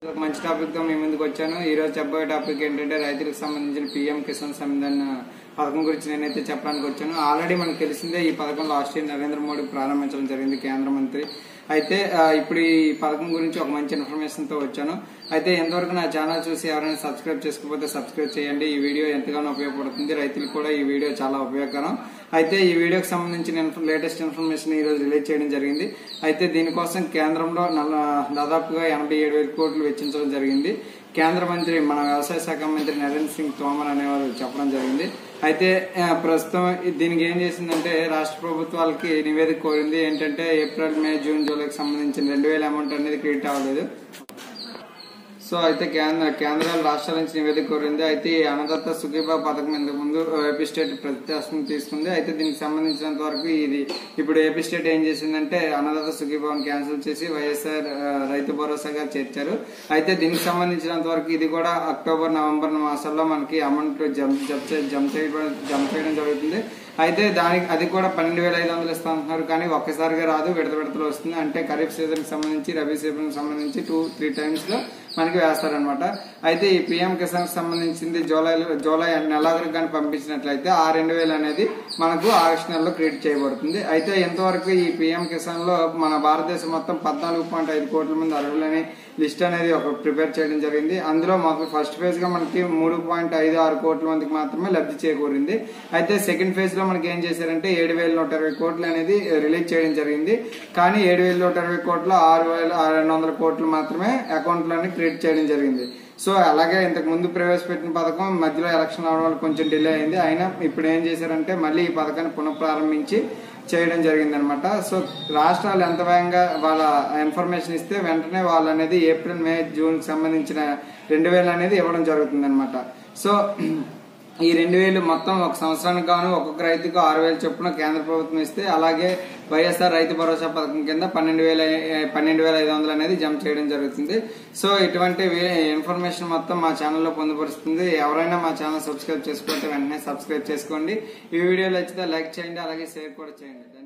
ఒక మంచి టాపిక్ తో మీ ముందుకు వచ్చాను ఈ రోజు చెప్పబోయే టాపిక్ ఏంటంటే రైతులకు సంబంధించిన పీఎం కిసాన్ సమ్మాన్ పథకం గురించి నేనైతే చెప్పడానికి వచ్చాను ఆల్రెడీ మనకు తెలిసిందే ఈ పథకం లాస్ట్ ఇయర్ నరేంద్ర మోడీ ప్రారంభించడం జరిగింది కేంద్ర మంత్రి అయితే ఆ, ఇప్పుడు ఈ పథకం గురించి ఒక మంచి ఇన్ఫర్మేషన్ తో వచ్చాను అయితే ఎంతవరకు నా ఛానల్ చూసి ఎవరైనా సబ్స్క్రైబ్ చేసుకోకపోతే సబ్స్క్రైబ్ చేయండి ఈ వీడియో ఎంతగానో ఉపయోగపడుతుంది రైతులకు కూడా ఈ వీడియో చాలా ఉపయోగకరం అయితే ఈ వీడియోకి సంబంధించిన లేటెస్ట్ ఇన్ఫర్మేషన్ ఈ రోజు రిలీజ్ చేయడం జరిగింది అయితే దీనికోసం కేంద్రంలో నల్ల- దాదాపుగా ఎనభై ఏడు వేల కోట్లు వెచ్చించడం జరిగింది కేంద్ర మంత్రి మన వ్యవసాయ శాఖ మంత్రి నరేంద్ర సింగ్ తోమర్ అనేవారు చెప్పడం జరిగింది అయితే ఆ, ప్రస్తుతం దీనికి ఏం చేసిందంటే రాష్ట్ర ప్రభుత్వాలకి నివేదిక కోరింది ఏంటంటే ఏప్రిల్ మే జూన్ జూలైకి సంబంధించిన రెండు వేల అమౌంట్ అనేది క్రెడిట్ అవ్వలేదు సో అయితే కేంద్ర కేంద్రాలు రాష్ట్రాల నుంచి నివేదిక కోరింది అయితే ఈ అన్నదత్త సుఖీబా పథకం ఇంతకు ముందు ఏపీ స్టేట్ ప్రతిష్టాత్మకం తీసుకుంది అయితే దీనికి సంబంధించినంత వరకు ఇది ఇప్పుడు ఏపీ స్టేట్ ఏం చేసిందంటే అన్నదత్త సుఖీబాను క్యాన్సిల్ చేసి వైఎస్ఆర్ ఆ, రైతు భరోసాగా చేర్చారు అయితే దీనికి సంబంధించినంత వరకు ఇది కూడా అక్టోబర్ నవంబర్ మాసాల్లో మనకి అమౌంట్ జంప్ జంప్ చే- జంప్ చేయడం జంప్ చేయడం జరుగుతుంది అయితే దానికి అది కూడా పన్నెండు వేల ఐదు వందలు ఇస్తా అంటున్నారు కానీ ఒక్కసారిగా రాదు విడత విడతలు వస్తుంది అంటే ఖరీఫ్ సీజన్ కి సంబంధించి రబీ సీజన్ కి సంబంధించి టూ త్రీ టైమ్స్ లో మనకి వేస్తారనమాట అయితే ఈ పిఎం కిసాన్ కి సంబంధించింది జూలై జూలై నెలాఖరు కానీ పంపించినట్లయితే ఆ రెండు వేలు అనేది మనకు ఆగస్టు నెలలో క్రియేట్ చేయబడుతుంది అయితే ఎంతవరకు ఈ పిఎం కిసాన్ లో మన భారతదేశం మొత్తం పద్నాలుగు పాయింట్ ఐదు కోట్ల మంది అర్హులని లిస్ట్ అనేది ఒక ప్రిపేర్ చేయడం జరిగింది అందులో మాకు ఫస్ట్ ఫేజ్ గా మనకి మూడు పాయింట్ ఐదు ఆరు కోట్ల మందికి మాత్రమే లబ్ధి చేకూరింది అయితే సెకండ్ ఫేజ్ లో మనకి ఏం చేశారంటే ఏడు వేల నూట ఇరవై కోట్లు అనేది రిలీజ్ చేయడం జరిగింది కానీ ఏడు వేల నూట ఇరవై కోట్లు ఆరు వేల రెండు వందల కోట్లు మాత్రమే అకౌంట్ లోనే క్రియేట్ చేయడం జరిగింది సో అలాగే ఇంతకు ముందు ప్రవేశపెట్టిన పథకం మధ్యలో ఎలక్షన్ అవడం వల్ల కొంచెం డిలే అయింది అయినా ఇప్పుడు ఏం చేశారంటే మళ్ళీ ఈ పథకాన్ని పునఃప్రారంభించి చేయడం జరిగింది అనమాట సో రాష్ట్రాలు ఎంత వేగంగా వాళ్ళ ఇన్ఫర్మేషన్ ఇస్తే వెంటనే వాళ్ళు అనేది ఏప్రిల్ మే జూన్ కి సంబంధించిన రెండు వేలు అనేది ఇవ్వడం జరుగుతుంది అనమాట సో ఈ రెండు వేలు మొత్తం ఒక సంవత్సరానికి గాను ఒక్కొక్క రైతుకు ఆరు వేలు చొప్పున కేంద్ర ప్రభుత్వం ఇస్తే అలాగే వైఎస్ఆర్ రైతు భరోసా పథకం కింద పన్నెండు వేల పన్నెండు వేల ఐదు వందలు అనేది జమ చేయడం జరుగుతుంది సో ఇటువంటి వే- ఇన్ఫర్మేషన్ మొత్తం మా ఛానల్లో పొందుపరుస్తుంది ఎవరైనా మా ఛానల్ సబ్స్క్రైబ్ చేసుకోకపోతే వెంటనే సబ్స్క్రైబ్ చేసుకోండి ఈ వీడియో నచ్చితే లైక్ చేయండి అలాగే షేర్ కూడా చేయండి